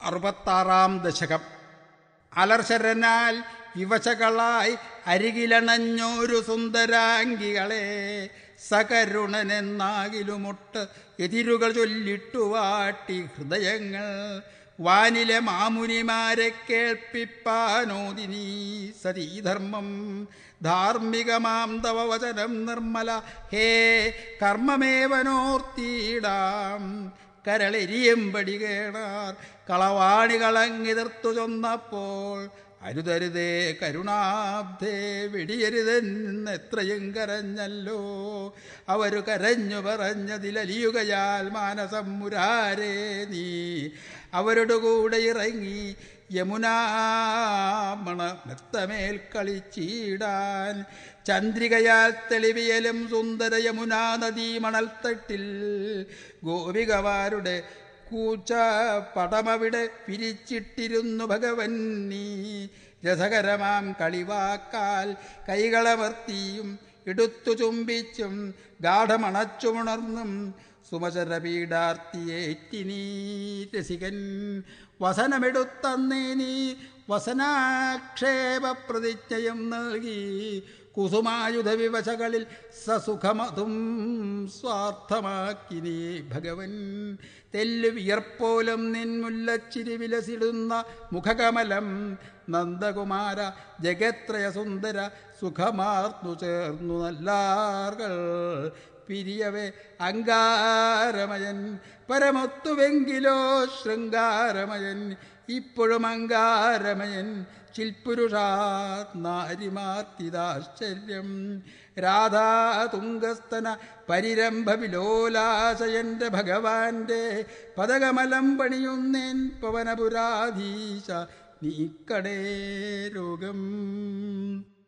അറുപത്താറാം ദശകം അലർശരനാൽ വിവശകളായി അരികിലണഞ്ഞോരു സുന്ദരാംഗികളെ സകരുണനെന്നാകിലുമൊട്ട് എതിരുകൾ ചൊല്ലിട്ടു വാട്ടി ഹൃദയങ്ങൾ വാനിലെ മാമുനിമാരെ കേൾപ്പിപ്പാനോദിനീ സതീധർമ്മം ധാർമ്മികമാം തവ വചനം നിർമ്മല ഹേ കർമ്മമേവനോർത്തിയിടാം കരളെരിയമ്പടി കേണാർ കളവാണികളങ്ങിതിർത്തു ചൊന്നപ്പോൾ അരുതരുതേ കരുണാബ്ധേ വെടിയരുതെന്ന് എത്രയും കരഞ്ഞല്ലോ അവരു കരഞ്ഞു പറഞ്ഞതിലലിയുകയാൽ മാനസം മുരാരേ നീ അവരുടെ കൂടെ ഇറങ്ങി യമുനാമണ മെത്തമേൽ കളിച്ചിടാൻ ചന്ദ്രികയാൽ തെളിവിയലും സുന്ദര യമുനാ നദീ മണൽത്തട്ടിൽ ഗോപികമാരുടെ കൂച്ച പടമവിടെ പിരിച്ചിട്ടിരുന്നു ഭഗവൻ നീ രസകരമാം കളിവാക്കാൽ കൈകളമർത്തിയും എടുത്തു ചുംബിച്ചും ഗാഠമണച്ചുമുണർന്നും സുമചരപീഡാർത്തിയേറ്റിനീ രസികൻ വസനമെടുത്തന്നേ നീ വസനാക്ഷേപ പ്രതിജ്ഞയും നൽകി കുസുമായുധ വിവശകളിൽ സസുഖമതും സ്വാർത്ഥമാക്കി നീ ഭഗവൻ തെല്ലു വിയർപ്പോലും നിൻ മുല്ലച്ചിരി വിലസിടുന്ന മുഖകമലം നന്ദകുമാര ജഗത്രയ സുന്ദര സുഖമാർന്നു ചേർന്നു നല്ലാർകൾ പിരിയവേ അങ്കാരമയൻ പരമൊത്തുവെങ്കിലോ ശൃംഗാരമയൻ ഇപ്പോഴും അങ്കാരമയൻ ചിൽപുരുഷാർ നാരിമാർത്തിതാശ്ചര്യം രാധാ തുങ്കസ്തന പരിരംഭ വിലോലാശയന്റെ ഭഗവാന്റെ പദകമലം പണിയുന്നേൻ പവനപുരാധീശ നീക്കടേ രോഗം